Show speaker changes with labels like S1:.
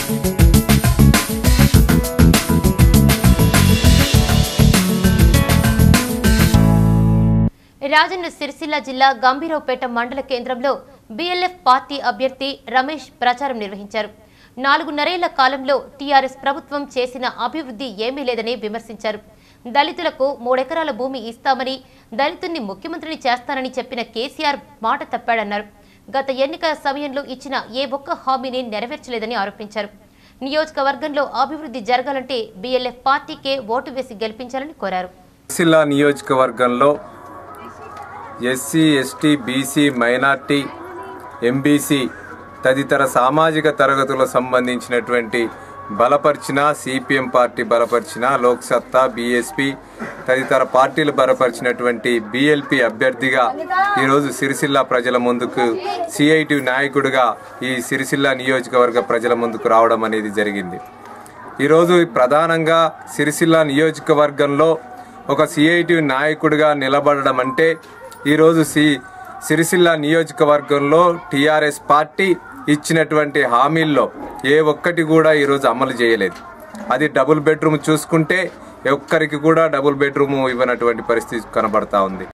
S1: రాజన్న సిరిసిల్ల జిల్లా గంభీరావుపేట మండల కేంద్రంలో బీఎల్ఎఫ్ పార్టీ అభ్యర్థి రమేష్ ప్రచారం నిర్వహించారు నాలుగున్నరేళ్ల కాలంలో టీఆర్ఎస్ ప్రభుత్వం చేసిన అభివృద్ధి ఏమీ లేదని విమర్శించారు దళితులకు మూడెకరాల భూమి ఇస్తామని దళితుల్ని ముఖ్యమంత్రిని చేస్తానని చెప్పిన కేసీఆర్ మాట తప్పాడన్నారు గత ఎన్నికల సమయంలో ఇచ్చిన ఏ ఒక్క హామీని నెరవేర్చలేదని ఆరోపించారు నియోజకవర్గంలో అభివృద్ధి జరగాలంటే బీఎల్ఎఫ్ పార్టీకే ఓటు వేసి గెలిపించాలని కోరారు
S2: సిరిసిల్ల నియోజకవర్గంలో SC ST BC minority MBC తదితర సామాజిక తరగతులకు సంబంధించినటువంటి బలపరిచిన సిపిఎం పార్టీ బలపరిచిన లోక్సత్తా బీఎస్పీ తదితర పార్టీలు బలపరిచినటువంటి బీఎల్పీ అభ్యర్థిగా ఈరోజు సిరిసిల్ల ప్రజల ముందుకు సిఐటి నాయకుడిగా ఈ సిరిసిల్ల నియోజకవర్గ ప్రజల ముందుకు రావడం అనేది జరిగింది ఈరోజు ప్రధానంగా సిరిసిల్ల నియోజకవర్గంలో ఒక సిఐటి నాయకుడిగా నిలబడడం అంటే ఈరోజు సి సిరిసిల్ల నియోజకవర్గంలో టీఆర్ఎస్ పార్టీ ఇచ్చినటువంటి హామీల్లో ఏ ఒక్కటి కూడా ఈరోజు అమలు చేయలేదు అది డబుల్ బెడ్రూమ్ చూసుకుంటే ఒక్కరికి కూడా డబుల్ బెడ్రూమ్ ఇవ్వనటువంటి పరిస్థితి కనబడతా ఉంది